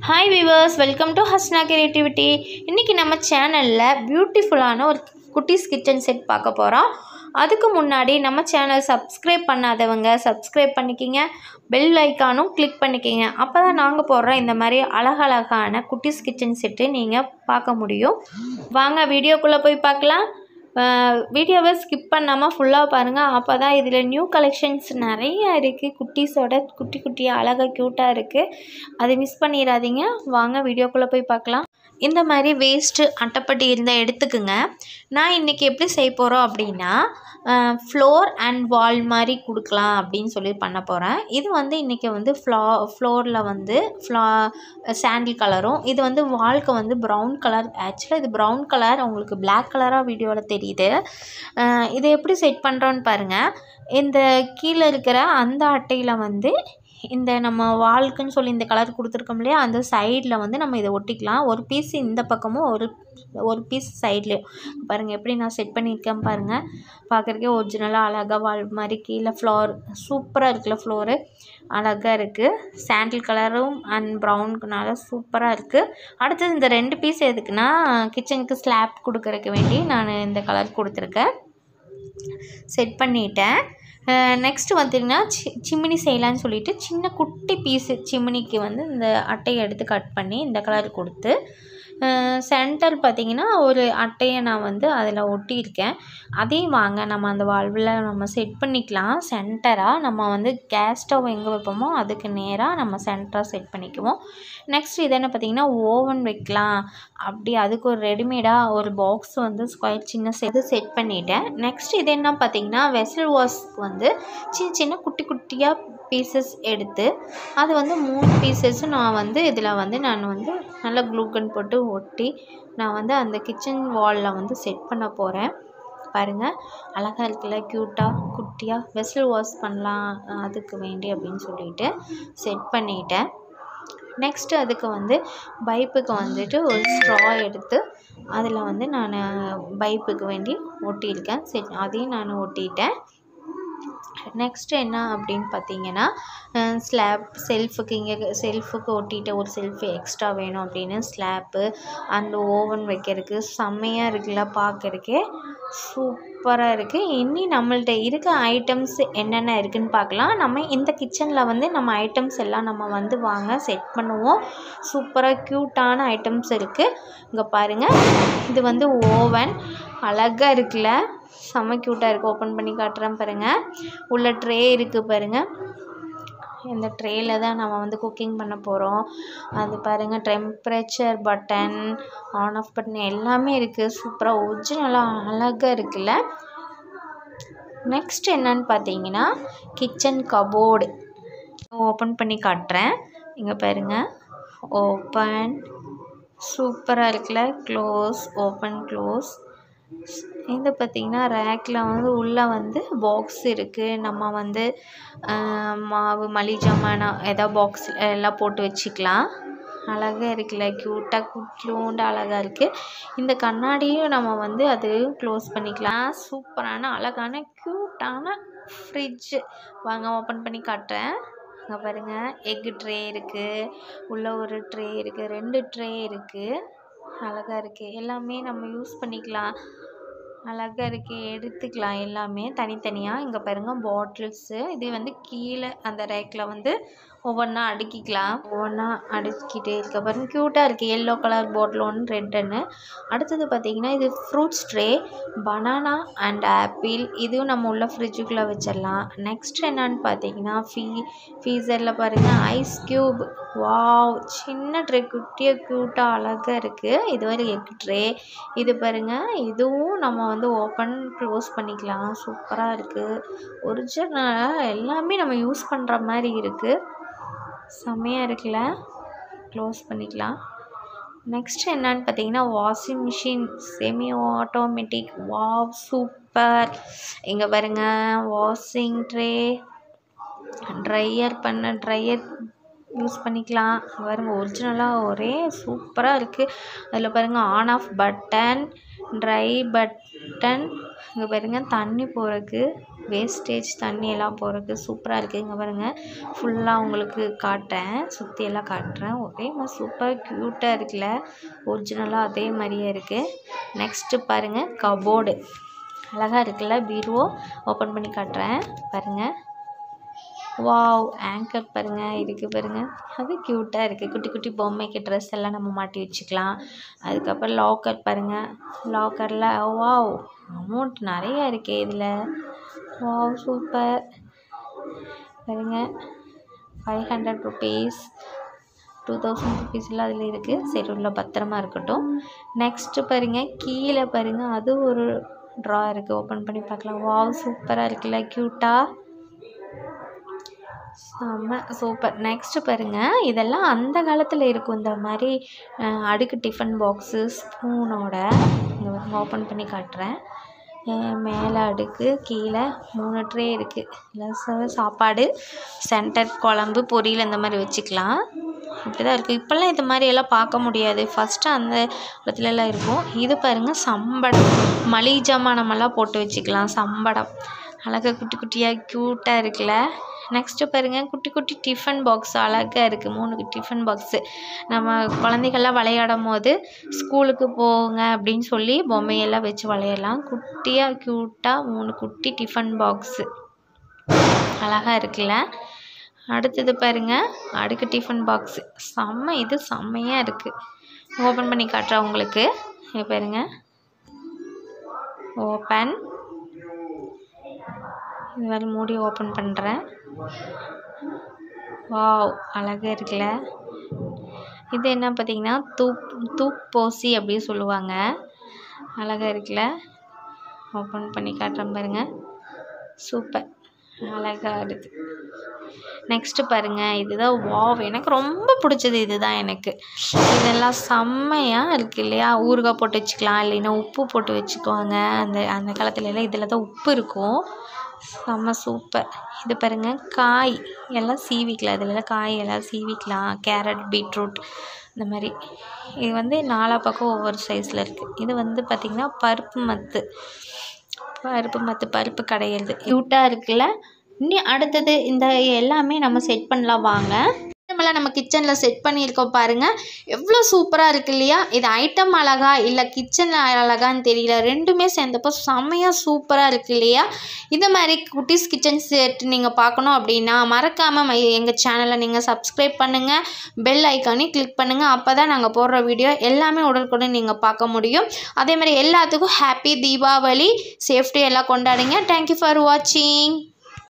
hi viewers welcome to Hasna creativity இன்றைக்கி நம்ம சேனலில் பியூட்டிஃபுல்லான ஒரு குட்டீஸ் கிச்சன் செட் பார்க்க போகிறோம் அதுக்கு முன்னாடி நம்ம சேனல் சப்ஸ்கிரைப் பண்ணாதவங்க சப்ஸ்கிரைப் பண்ணிக்கிங்க பெல் ஐக்கானும் கிளிக் பண்ணிக்கிங்க அப்போ தான் நாங்கள் போடுற இந்த மாதிரி அழகழகான குட்டீஸ் கிச்சன் செட்டு நீங்கள் பார்க்க முடியும் வாங்க வீடியோக்குள்ளே போய் பார்க்கலாம் வீடியோவை ஸ்கிப் பண்ணாமல் ஃபுல்லாக பாருங்கள் அப்போ தான் இதில் நியூ கலெக்ஷன்ஸ் நிறைய இருக்குது குட்டீஸோட குட்டி குட்டியாக அழகாக க்யூட்டாக இருக்குது அதை மிஸ் பண்ணிடாதீங்க வாங்க வீடியோக்குள்ளே போய் பார்க்கலாம் இந்த மாதிரி வேஸ்ட்டு அட்டைப்பட்டி இருந்தால் எடுத்துக்குங்க நான் இன்றைக்கி எப்படி செய்ய போகிறோம் அப்படின்னா ஃப்ளோர் அண்ட் வால் மாதிரி கொடுக்கலாம் அப்படின்னு சொல்லி பண்ண போகிறேன் இது வந்து இன்றைக்கி வந்து ஃப்ளா ஃப்ளோரில் வந்து ஃப்ளா சாண்டில் கலரும் இது வந்து வால்க்கு வந்து ப்ரௌன் கலர் ஆக்சுவலாக இது ப்ரௌன் கலர் உங்களுக்கு பிளாக் கலராக வீடியோவில் தெரியுது அஹ் இதை எப்படி செட் பண்ணுறோன்னு பாருங்கள் இந்த கீழே இருக்கிற அந்த அட்டையில் வந்து இந்த நம்ம வால்க்குன்னு சொல்லி இந்த கலர் கொடுத்துருக்கோம் இல்லையா அந்த சைடில் வந்து நம்ம இதை ஒட்டிக்கலாம் ஒரு பீஸ் இந்த பக்கமும் ஒரு ஒரு பீஸ் சைட்லேயும் பாருங்கள் எப்படி நான் செட் பண்ணியிருக்கேன் பாருங்கள் பார்க்குறக்கே ஒரிஜினலாக அழகாக வால் மாதிரி கீழே ஃப்ளோர் சூப்பராக இருக்குல்ல ஃப்ளோரு அழகாக இருக்குது சாண்டில் கலரும் அண்ட் ப்ரௌனுக்குனால சூப்பராக இருக்குது அடுத்தது இந்த ரெண்டு பீஸ் எதுக்குன்னா கிச்சனுக்கு ஸ்லாப் கொடுக்கறதுக்கு வேண்டி நான் இந்த கலர் கொடுத்துருக்கேன் செட் பண்ணிட்டேன் நெக்ஸ்ட்டு பார்த்திங்கன்னா சி சிம்மினி செய்யலான்னு சொல்லிட்டு சின்ன குட்டி பீஸு சிம்மினிக்கு வந்து இந்த அட்டையை எடுத்து கட் பண்ணி இந்த கலர் கொடுத்து சென்டர் பார்த்திங்கன்னா ஒரு அட்டையை நான் வந்து அதில் ஒட்டியிருக்கேன் அதையும் வாங்க நம்ம அந்த வால்வில் நம்ம செட் பண்ணிக்கலாம் சென்டராக நம்ம வந்து கேஸ் ஸ்டவ் எங்கே வைப்போமோ அதுக்கு நேராக நம்ம சென்டராக செட் பண்ணிக்குவோம் நெக்ஸ்ட் இது என்ன பார்த்திங்கன்னா ஓவன் வைக்கலாம் அப்படி அதுக்கு ஒரு ரெடிமேடாக ஒரு பாக்ஸ் வந்து ஸ்கொயர் சின்ன இது செட் பண்ணிட்டேன் நெக்ஸ்ட் இது என்ன பார்த்திங்கன்னா வெசல் வாஷ்க்கு வந்து சின்ன சின்ன குட்டி குட்டியாக பீசஸ் எடுத்து அது வந்து மூணு பீசஸும் நான் வந்து இதில் வந்து நான் வந்து நல்லா க்ளூகன் போட்டு ஒட்டி நான் வந்து அந்த கிச்சன் வாலில் வந்து செட் பண்ண போகிறேன் பாருங்கள் அழகாக இருக்குல்ல க்யூட்டாக குட்டியாக வெசல் வாஷ் பண்ணலாம் அதுக்கு வேண்டி அப்படின்னு சொல்லிட்டு செட் பண்ணிட்டேன் நெக்ஸ்ட்டு அதுக்கு வந்து பைப்புக்கு வந்துட்டு ஒரு ஸ்ட்ரா எடுத்து அதில் வந்து நான் பைப்புக்கு வேண்டி ஒட்டியிருக்கேன் சரி அதையும் நான் ஒட்டிட்டேன் நெக்ஸ்ட்டு என்ன அப்படின்னு பார்த்தீங்கன்னா ஸ்லாப் செல்ஃபுக்கு இங்கே செல்ஃபுக்கு ஒட்டிட்டு ஒரு செல்ஃபு எக்ஸ்ட்ரா வேணும் அப்படின்னு ஸ்லாப்பு அந்த ஓவன் வைக்கிறதுக்கு செம்மையாக இருக்குல்ல பார்க்குறக்கே சூப்பராக இருக்குது இனி நம்மள்ட்ட இருக்க ஐட்டம்ஸ் என்னென்ன இருக்குதுன்னு பார்க்கலாம் நம்ம இந்த கிச்சனில் வந்து நம்ம ஐட்டம்ஸ் எல்லாம் நம்ம வந்து வாங்க செட் பண்ணுவோம் சூப்பராக க்யூட்டான ஐட்டம்ஸ் இருக்குது இங்கே பாருங்கள் இது வந்து ஓவன் அழகாக இருக்குல்ல செம்ம க்யூட்டாக இருக்குது ஓப்பன் பண்ணி காட்டுறேன் பாருங்கள் உள்ள ட்ரே இருக்குது பாருங்கள் இந்த ட்ரேயில் தான் நம்ம வந்து குக்கிங் பண்ண போகிறோம் அது பாருங்கள் temperature button on off button எல்லாமே இருக்குது சூப்பராக ஒரிஜினலாக அழகாக இருக்குல்ல நெக்ஸ்ட் என்னன்னு பார்த்தீங்கன்னா கிச்சன் கபோர்டு ஓப்பன் பண்ணி காட்டுறேன் இங்கே பாருங்கள் ஓப்பன் சூப்பராக இருக்குல்ல க்ளோஸ் ஓப்பன் க்ளோஸ் இது பார்த்திங்கன்னா ரேக்கில் வந்து உள்ளே வந்து பாக்ஸ் இருக்குது நம்ம வந்து மாவு மளிகை ஜாமான் எதாவது பாக்ஸ் எல்லாம் போட்டு வச்சுக்கலாம் அழகாக இருக்குல்ல க்யூட்டாக குட்டியோண்டு அழகாக இருக்குது இந்த கண்ணாடியும் நம்ம வந்து அதையும் க்ளோஸ் பண்ணிக்கலாம் சூப்பரான அழகான க்யூட்டான ஃப்ரிட்ஜு வாங்க ஓப்பன் பண்ணி காட்டுறேன் அங்கே பாருங்கள் எக்கு ட்ரே இருக்குது உள்ளே ஒரு ட்ரே இருக்குது ரெண்டு ட்ரே இருக்குது அழகாக இருக்குது எல்லாமே நம்ம யூஸ் பண்ணிக்கலாம் அழகாக இருக்குது எடுத்துக்கலாம் எல்லாமே தனித்தனியாக இங்கே பாருங்கள் பாட்டில்ஸு இது வந்து கீழே அந்த ரேக்கில் வந்து ஒவ்வொன்றா அடுக்கிக்கலாம் ஒவ்வொன்றா அடுக்கிட்டே இருக்க பாருங்க க்யூட்டாக இருக்குது எல்லோ கலர் பாட்டில் ஒன்று ரெட்டுன்னு அடுத்தது பார்த்திங்கன்னா இது fruits tray banana and apple இதுவும் நம்ம உள்ள ஃப்ரிட்ஜுக்குள்ளே வச்சிடலாம் நெக்ஸ்ட் என்னன்னு பார்த்தீங்கன்னா ஃபீ ஃபீசரில் பாருங்கள் ஐஸ் க்யூப் வாவ் சின்ன ட்ரே குட்டியாக க்யூட்டாக அழகாக இருக்குது இது வரை எக் ட்ரே இது பாருங்கள் இதுவும் நம்ம வந்து ஓப்பன் க்ளோஸ் பண்ணிக்கலாம் சூப்பராக இருக்குது ஒரிஜினலாக எல்லாமே நம்ம யூஸ் பண்ணுற மாதிரி இருக்குது செம்மையாக இருக்குல்ல க்ளோஸ் பண்ணிக்கலாம் நெக்ஸ்ட் என்னன்னு பார்த்தீங்கன்னா washing machine semi automatic wow super இங்கே பாருங்கள் வாஷிங் ட்ரே ட்ரையர் பண்ண ட்ரையர் யூஸ் பண்ணிக்கலாம் பாருங்க ஒரிஜினலாக ஒரே சூப்பராக இருக்குது அதில் பாருங்கள் on off button dry button இங்கே பாருங்கள் தண்ணி போகிறதுக்கு வேஸ்டேஜ் தண்ணி எல்லாம் போகிறதுக்கு சூப்பராக இருக்குது இங்கே பாருங்கள் ஃபுல்லாக உங்களுக்கு காட்டுறேன் சுற்றி எல்லாம் காட்டுறேன் ஒரே மாதிரி சூப்பராக க்யூட்டாக இருக்குல்ல ஒரிஜினலாக அதே மாதிரியே இருக்குது நெக்ஸ்ட்டு பாருங்கள் கபோர்டு அழகாக இருக்குல்ல பீரோ ஓப்பன் பண்ணி காட்டுறேன் பாருங்கள் வாவ் ஆங்கர் பாருங்கள் இருக்குது பாருங்கள் அது க்யூட்டாக இருக்குது குட்டி குட்டி பொம்மைக்கு ட்ரெஸ் எல்லாம் நம்ம மாட்டி வச்சுக்கலாம் அதுக்கப்புறம் லாக்கர் பாருங்கள் லாக்கரில் வாவ் அமௌண்ட் நிறையா இருக்கே இதில் வாவ் சூப்பர் பாருங்க five hundred rupees two thousand ருபீஸ்லாம் அதில் இருக்குது சரி உள்ள பத்திரமா இருக்கட்டும் நெக்ஸ்ட்டு பாருங்கள் கீழே பாருங்கள் அது ஒரு ட்ரா இருக்குது ஓப்பன் பண்ணி பார்க்கலாம் வாவ் சூப்பராக இருக்குல்ல க்யூட்டாக செம்ம சூப்பர் நெக்ஸ்ட்டு பாருங்கள் இதெல்லாம் அந்த காலத்தில் இருக்கும் இந்த மாதிரி அஹ், அடுக்கு டிஃபன் பாக்ஸு ஸ்பூனோட இங்கே ஓப்பன் பண்ணி காட்டுறேன் அஹ், மேலே அடுக்கு கீழே மூணு ட்ரே இருக்குது இதில் சாப்பாடு சென்டர் குழம்பு பொரியல் இந்த மாதிரி வச்சுக்கலாம் இப்படி தான் இருக்குது இப்போல்லாம் இது மாதிரி எல்லாம் பார்க்க முடியாது ஃபஸ்ட்டு அந்த இடத்துலலாம் இருக்கும் இது பாருங்கள் சம்படம் மளிகை ஜாமானமெல்லாம் போட்டு வச்சுக்கலாம் சம்படம் அழகாக குட்டி குட்டியாக க்யூட்டாக இருக்குல்ல நெக்ஸ்ட்டு பாருங்கள் குட்டி குட்டி டிஃபன் பாக்ஸ் அழகாக இருக்குது மூணு டிஃபன் பாக்ஸு நம்ம குழந்தைகள்லாம் விளையாடும் போது ஸ்கூலுக்கு போங்க அப்படின்னு சொல்லி பொம்மையெல்லாம் வச்சு விளையாடலாம் குட்டியாக க்யூட்டாக மூணு குட்டி டிஃபன் பாக்ஸு அழகாக இருக்குல்ல அடுத்தது பாருங்க அடுக்கு டிஃபன் பாக்ஸு செம்ம இது செம்மையாக இருக்குது ஓப்பன் பண்ணி காட்டுறேன் உங்களுக்கு இங்க பாருங்க ஓப்பன் இது மாதிரி மூடி ஓப்பன் பண்ணுறேன் வாவ் அழகாக இருக்குல்ல இது என்ன பார்த்தீங்கன்னா தூப் தூப் போசி அப்படி சொல்லுவாங்க அழகாக இருக்குல்ல ஓப்பன் பண்ணி காட்டுறேன் பாருங்க சூப்பர் அழகாக இருக்குது நெக்ஸ்ட்டு பாருங்கள் இதுதான் வாவ் எனக்கு ரொம்ப பிடிச்சது இதுதான் எனக்கு இதெல்லாம் செம்மையாக இருக்குது இல்லையா ஊறுகாய் போட்டு வச்சுக்கலாம் இல்லைன்னா உப்பு போட்டு வச்சுக்குவாங்க அந்த அந்த காலத்துல எல்லாம் இதில் தான் உப்பு இருக்கும் செம்ம சூப்பர் இது பாருங்கள் காய் எல்லாம் சீவிக்கலாம் இதில் காய் எல்லாம் சீவிக்கலாம் கேரட் பீட்ரூட் இந்த மாதிரி இது வந்து நாலா பக்கம் ஒவ்வொரு சைஸில் இருக்குது இது வந்து பார்த்திங்கன்னா பருப்பு மத்து பருப்பு மத்து பருப்பு கடையிறது க்யூட்டாக இருக்குல்ல இனி அடுத்தது இந்த எல்லாமே நம்ம செட் பண்ணலாம் வாங்க ஐட்டமெல்லாம் நம்ம கிச்சனில் செட் பண்ணியிருக்கோம் பாருங்கள் எவ்வளோ சூப்பராக இருக்கு இல்லையா இது ஐட்டம் அழகா இல்லை கிச்சன் அழகான்னு தெரியல ரெண்டுமே சேர்ந்தப்போ செம்மையாக சூப்பராக இருக்கு இல்லையா இந்த மாதிரி குட்டீஸ் கிச்சன் செட் நீங்கள் பார்க்கணும் அப்படின்னா மறக்காமல் எங்கள் சேனலை நீங்கள் சப்ஸ்கிரைப் பண்ணுங்கள் பெல் ஐக்கானையும் கிளிக் பண்ணுங்கள் அப்போ தான் நாங்கள் போடுற வீடியோ எல்லாமே உடனுக்குடன் நீங்கள் பார்க்க முடியும் அதே மாதிரி எல்லாத்துக்கும் ஹாப்பி தீபாவளி சேஃப்டி எல்லாம் கொண்டாடுங்க தேங்க்யூ ஃபார் வாட்சிங்